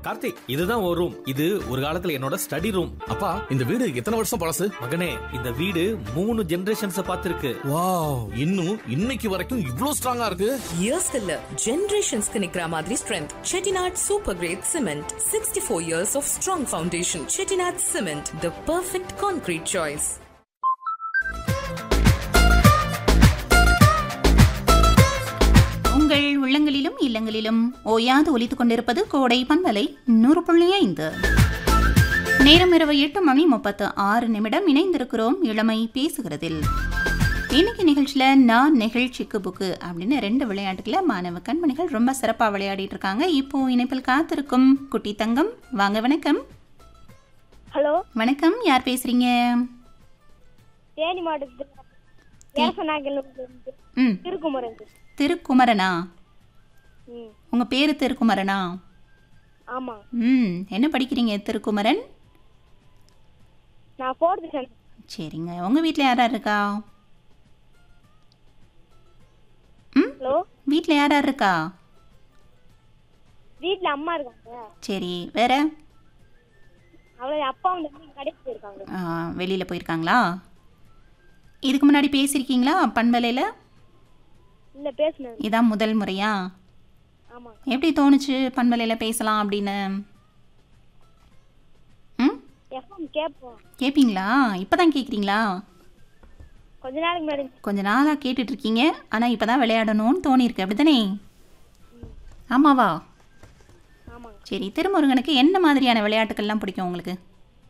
கார்த்திக் இதுதான் ஒரு ரூம் இது ஒரு காலத்துல என்னோட ஸ்டடி ரூம் அப்பா இந்த வீடு எத்தனை வருஷம் பழசு மகனே இந்த வீடு மூணு ஜெனரேஷன்ஸ் பார்த்திருக்கு வாவ் இன்னும் இன்னைக்கு வரைக்கும் இவ்ளோ ஸ்ட்ராங்கா இருக்கு இயர்ஸ் இல்ல ஜெனரேஷன்ஸ்க்கு நிக்கிற மாதிரி strength Chettinad super great cement sixty four years of strong foundation Chettinad cement the perfect concrete choice உங்கள் உள்ளங்களிலும் இல்லங்களிலும் ஓயாது ஒலித்துக் கொண்டிருப்பது கோடை பண்பலை நூறு புள்ளி ஐந்து நேரம் இரவு எட்டு மணி முப்பத்து ஆறு நிமிடம் இணைந்திருக்கிறோம் இளமை பேசுகிறதில் இன்னைக்கு நிகழ்ச்சியில் நான் நிகழ்ச்சிக்கு புக்கு அப்படின்னு ரெண்டு விளையாட்டுகளை மாணவ கண்மணிகள் ரொம்ப சிறப்பாக விளையாடிட்டு இருக்காங்க இப்போ இணைப்பில் காத்திருக்கும் குட்டி தங்கம் வாங்க வணக்கம் ஹலோ வணக்கம் யார் பேசுறீங்க தேனி மாவட்டத்தில் வேசநாகலூர்லேருந்து ம் திருக்குமரன் திருக்குமரனா ம் உங்கள் பேர் திருக்குமரனா ஆமாம் ம் என்ன படிக்கிறீங்க திருக்குமரன் நான் ஃபோர்த்து ஸ்டாண்டர்ட் சரிங்க உங்கள் வீட்டில் யார் யார் இருக்கா ம் ஹலோ வீட்டில் யார் யார் இருக்கா வீட்டில் அம்மா இருக்காங்க சரி வேற அவ்வளோ அப்பா வந்து கடைக்கு போயிருக்காங்க வெளியில் போயிருக்காங்களா இதுக்கு முன்னாடி பேசியிருக்கீங்களா பண்பலையில் இல்லை பேசுனேன் இதான் முதல் முறையா ஆமாம் எப்படி தோணுச்சு பண்பலையில் பேசலாம் அப்படின்னு ம் எஃப்எம் கேட்போம் கேட்பீங்களா இப்போ தான் கேட்குறீங்களா கொஞ்ச நாளைக்கு முன்னாடி கொஞ்ச நாளாக கேட்டுட்ருக்கீங்க ஆனால் இப்போ தான் விளையாடணும்னு தோணியிருக்கு அப்படி தானே ஆமாவா ஆமாங்க சரி திருமுருகனுக்கு என்ன மாதிரியான விளையாட்டுக்கள்லாம் பிடிக்கும் உங்களுக்கு